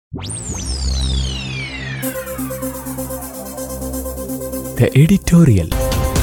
The editorial.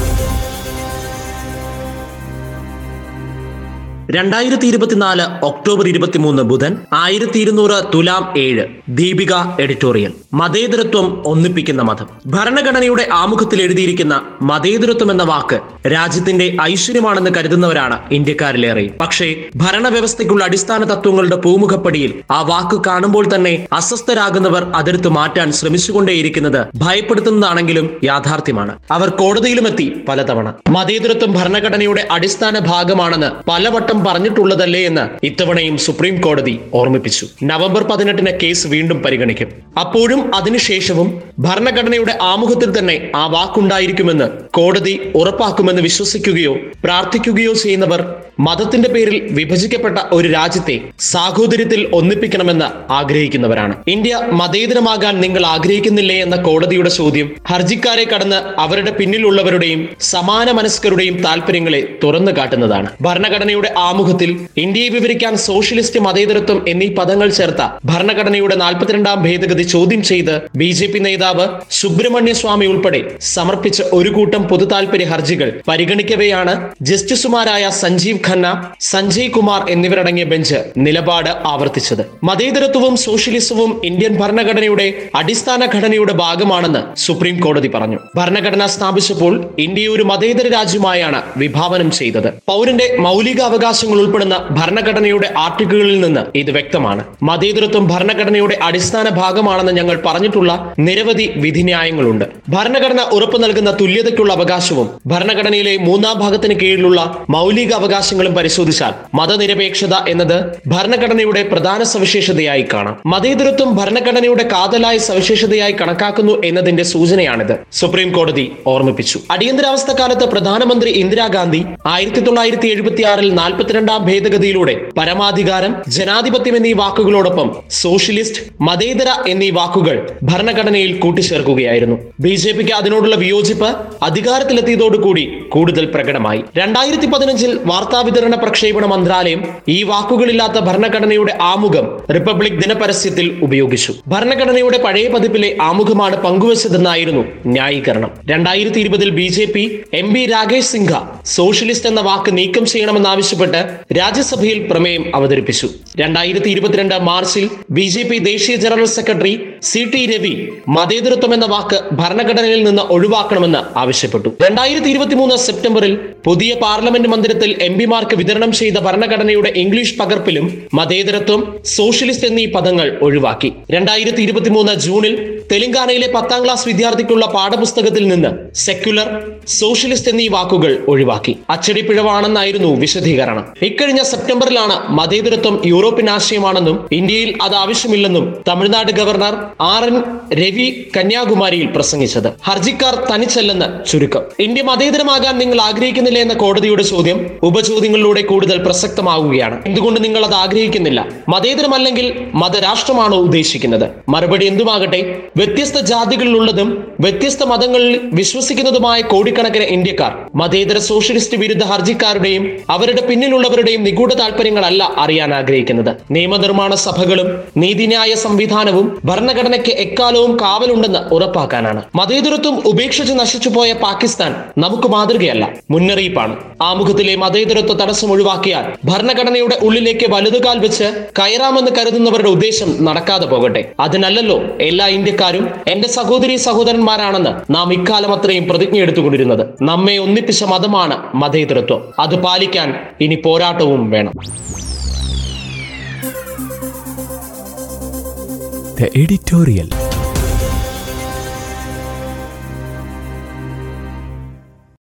രണ്ടായിരത്തി ഇരുപത്തിനാല് October ഇരുപത്തിമൂന്ന് ബുധൻ ആയിരത്തി ഇരുന്നൂറ് തുലാം ഏഴ് ദീപിക എഡിറ്റോറിയൽ മതേതരത്വം ഒന്നിപ്പിക്കുന്ന മതം ഭരണഘടനയുടെ ആമുഖത്തിൽ എഴുതിയിരിക്കുന്ന മതേതരത്വം എന്ന വാക്ക് രാജ്യത്തിന്റെ ഐശ്വര്യമാണെന്ന് കരുതുന്നവരാണ് ഇന്ത്യക്കാരിലേറെ പക്ഷേ ഭരണവ്യവസ്ഥയ്ക്കുള്ള അടിസ്ഥാന തത്വങ്ങളുടെ പൂമുഖപ്പടിയിൽ ആ വാക്ക് കാണുമ്പോൾ തന്നെ അസ്വസ്ഥരാകുന്നവർ അതെടുത്ത് മാറ്റാൻ ശ്രമിച്ചുകൊണ്ടേയിരിക്കുന്നത് ഭയപ്പെടുത്തുന്നതാണെങ്കിലും യാഥാർത്ഥ്യമാണ് അവർ കോടതിയിലുമെത്തി പലതവണ മതേതരത്വം ഭരണഘടനയുടെ അടിസ്ഥാന ഭാഗമാണെന്ന് പലവട്ടം പറഞ്ഞിട്ടുള്ളതല്ലേ എന്ന് ഇത്തവണയും സുപ്രീം കോടതി ഓർമ്മിപ്പിച്ചു നവംബർ പതിനെട്ടിന് കേസ് വീണ്ടും പരിഗണിക്കും അപ്പോഴും അതിനുശേഷവും ഭരണഘടനയുടെ ആമുഖത്തിൽ തന്നെ ആ വാക്കുണ്ടായിരിക്കുമെന്ന് കോടതി ഉറപ്പാക്കുമെന്ന് വിശ്വസിക്കുകയോ പ്രാർത്ഥിക്കുകയോ ചെയ്യുന്നവർ മതത്തിന്റെ പേരിൽ വിഭജിക്കപ്പെട്ട ഒരു രാജ്യത്തെ സാഹോദര്യത്തിൽ ഒന്നിപ്പിക്കണമെന്ന് ആഗ്രഹിക്കുന്നവരാണ് ഇന്ത്യ മതേതരമാകാൻ നിങ്ങൾ ആഗ്രഹിക്കുന്നില്ലേ എന്ന കോടതിയുടെ ചോദ്യം ഹർജിക്കാരെ കടന്ന് അവരുടെ പിന്നിലുള്ളവരുടെയും സമാന മനസ്കരുടെയും താല്പര്യങ്ങളെ തുറന്നു കാട്ടുന്നതാണ് ഭരണഘടനയുടെ ആമുഖത്തിൽ ഇന്ത്യയെ വിവരിക്കാൻ സോഷ്യലിസ്റ്റ് മതേതരത്വം എന്നീ പദങ്ങൾ ചേർത്ത ഭരണഘടനയുടെ നാൽപ്പത്തിരണ്ടാം ഭേദഗതി ചോദ്യം ചെയ്ത് ബി ജെ പി നേതാവ് സുബ്രഹ്മണ്യ സ്വാമി ഉൾപ്പെടെ സമർപ്പിച്ച ഒരു കൂട്ടം പൊതുതാൽപര്യ ഹർജികൾ പരിഗണിക്കവെയാണ് ജസ്റ്റിസുമാരായ സഞ്ജീവ് ഖന്ന സഞ്ജയ് കുമാർ എന്നിവരടങ്ങിയ ബെഞ്ച് നിലപാട് ആവർത്തിച്ചത് മതേതരത്വവും സോഷ്യലിസവും ഇന്ത്യൻ ഭരണഘടനയുടെ അടിസ്ഥാന ഘടനയുടെ ഭാഗമാണെന്ന് സുപ്രീം കോടതി പറഞ്ഞു ഭരണഘടന സ്ഥാപിച്ചപ്പോൾ ഇന്ത്യയെ ഒരു മതേതര രാജ്യമായാണ് വിഭാവനം ചെയ്തത് പൗരന്റെ മൗലിക അവകാശങ്ങൾ ഉൾപ്പെടുന്ന ഭരണഘടനയുടെ ആർട്ടിക്കിളുകളിൽ നിന്ന് ഇത് വ്യക്തമാണ് മതേതരത്വം ഭരണഘടനയുടെ അടിസ്ഥാന ഭാഗമാണെന്ന് ഞങ്ങൾ പറഞ്ഞിട്ടുള്ള നിരവധി വിധിന്യായങ്ങളുണ്ട് ഭരണഘടന ഉറപ്പു നൽകുന്ന തുല്യതയ്ക്കുള്ള അവകാശവും ഭരണഘടനയിലെ മൂന്നാം ഭാഗത്തിന് കീഴിലുള്ള മൗലിക അവകാശങ്ങളും പരിശോധിച്ചാൽ മതനിരപേക്ഷത എന്നത് ഭരണഘടനയുടെ പ്രധാന സവിശേഷതയായി കാണാം മതേതരത്വം ഭരണഘടനയുടെ കാതലായ സവിശേഷതയായി കണക്കാക്കുന്നു എന്നതിന്റെ സൂചനയാണിത് സുപ്രീം കോടതി ഓർമ്മിപ്പിച്ചു അടിയന്തരാവസ്ഥ കാലത്ത് പ്രധാനമന്ത്രി ഇന്ദിരാഗാന്ധി ആയിരത്തി തൊള്ളായിരത്തി എഴുപത്തി ആറിൽ നാൽപ്പത്തിരണ്ടാം ഭേദഗതിയിലൂടെ പരമാധികാരം ജനാധിപത്യം എന്നീ വാക്കുകളോടൊപ്പം സോഷ്യലിസ്റ്റ് മതേതര എന്നീ വാക്കുകൾ ഭരണഘടനയിൽ കൂട്ടിച്ചേർക്കുകയായിരുന്നു ബി ജെ പിക്ക് അതിനോടുള്ള വിയോജിപ്പ് അധികാരത്തിലെത്തിയതോടുകൂടി കൂടുതൽ പ്രകടമായി രണ്ടായിരത്തി പതിനഞ്ചിൽ വാർത്താവിതരണ പ്രക്ഷേപണ മന്ത്രാലയം ഈ വാക്കുകളില്ലാത്ത ഭരണഘടനയുടെ ആമുഖം റിപ്പബ്ലിക് ദിനപരസ്യത്തിൽ ഉപയോഗിച്ചു ഭരണഘടനയുടെ പഴയ പതിപ്പിലെ ആമുഖമാണ് പങ്കുവച്ചതെന്നായിരുന്നു ന്യായീകരണം രണ്ടായിരത്തി ഇരുപതിൽ B J P M B Rakesh Sinha socialist എന്ന വാക്ക് നീക്കം ചെയ്യണമെന്നാവശ്യപ്പെട്ട് രാജ്യസഭയിൽ പ്രമേയം അവതരിപ്പിച്ചു രണ്ടായിരത്തി ഇരുപത്തിരണ്ട് മാർച്ചിൽ ബി ജെ പി ദേശീയ general secretary C T Ravi മതേതരത്വം എന്ന വാക്ക് ഭരണഘടനയിൽ നിന്ന് ഒഴിവാക്കണമെന്ന് ആവശ്യപ്പെട്ടു രണ്ടായിരത്തി ഇരുപത്തിമൂന്ന് സെപ്റ്റംബറിൽ പുതിയ പാർലമെന്റ് മന്ദിരത്തിൽ എം പിമാർക്ക് വിതരണം ചെയ്ത ഭരണഘടനയുടെ ഇംഗ്ലീഷ് പകർപ്പിലും മതേതരത്വം സോഷ്യലിസ്റ്റ് എന്നീ പദങ്ങൾ ഒഴിവാക്കി രണ്ടായിരത്തി ഇരുപത്തിമൂന്ന് ജൂണിൽ തെലങ്കാനയിലെ പത്താം ക്ലാസ് വിദ്യാർത്ഥിക്കുള്ള പാഠപുസ്തകത്തിൽ നിന്ന് സെക്യുലർ സോഷ്യലിസ്റ്റ് എന്നീ വാക്കുകൾ ഒഴിവാക്കി അച്ചടി പിഴവാണെന്നായിരുന്നു വിശദീകരണം ഇക്കഴിഞ്ഞ സെപ്റ്റംബറിലാണ് മതേതരത്വം യൂറോപ്യൻ ആശയമാണെന്നും ഇന്ത്യയിൽ അത് ആവശ്യമില്ലെന്നും Tamil Nadu governor R N Ravi കന്യാകുമാരിയിൽ പ്രസംഗിച്ചത് ഹർജിക്കാർ തനിച്ചല്ലെന്ന് ചുരുക്കം ഇന്ത്യ മതേതരമാകാൻ നിങ്ങൾ ആഗ്രഹിക്കുന്നില്ല എന്ന കോടതിയുടെ ചോദ്യം ഉപചോദ്യങ്ങളിലൂടെ കൂടുതൽ പ്രസക്തമാവുകയാണ് എന്തുകൊണ്ട് നിങ്ങൾ അത് ആഗ്രഹിക്കുന്നില്ല മതേതരമല്ലെങ്കിൽ മതരാഷ്ട്രമാണോ ഉദ്ദേശിക്കുന്നത് മറുപടി എന്തുമാകട്ടെ വ്യത്യസ്ത ജാതികളിലുള്ളതും വ്യത്യസ്ത മതങ്ങളിൽ വിശ്വസിക്കുന്നതുമായ കോടിക്കണക്കിന് ഇന്ത്യക്കാർ മതേതര സോഷ്യലിസ്റ്റ് വിരുദ്ധ ഹർജിക്കാരുടെയും അവരുടെ പിന്നിലുള്ളവരുടെയും നിഗൂഢ താല്പര്യങ്ങളല്ല അറിയാൻ ആഗ്രഹിക്കുന്നത് നിയമനിർമ്മാണ സഭകളും നീതിന്യായ സംവിധാനവും ഭരണഘടനയ്ക്ക് എക്കാലവും കാവലുണ്ടെന്ന് ഉറപ്പാക്കാനാണ് മതേതരത്വം ഉപേക്ഷിച്ച് നശിച്ചുപോയ പാകിസ്ഥാൻ നമുക്ക് മാതൃകയല്ല മുന്നറിയിപ്പാണ് ആമുഖത്തിലെ മതേതരത്വ തടസ്സം ഒഴിവാക്കിയാൽ ഭരണഘടനയുടെ ഉള്ളിലേക്ക് വലുതുകാൽ വെച്ച് കയറാമെന്ന് കരുതുന്നവരുടെ ഉദ്ദേശം നടക്കാതെ പോകട്ടെ അതിനല്ലല്ലോ എല്ലാ ഇന്ത്യക്കാരും എന്റെ സഹോദരി സഹോദരന്മാരാണെന്ന് നാം ഇക്കാലം അത്രയും പ്രതിജ്ഞ എടുത്തുകൊണ്ടിരുന്നത് നമ്മെ ഒന്നിപ്പിച്ച മതമാണ് മതേതരത്വം അത് പാലിക്കാൻ ഇനി പോരാട്ടവും വേണം The editorial.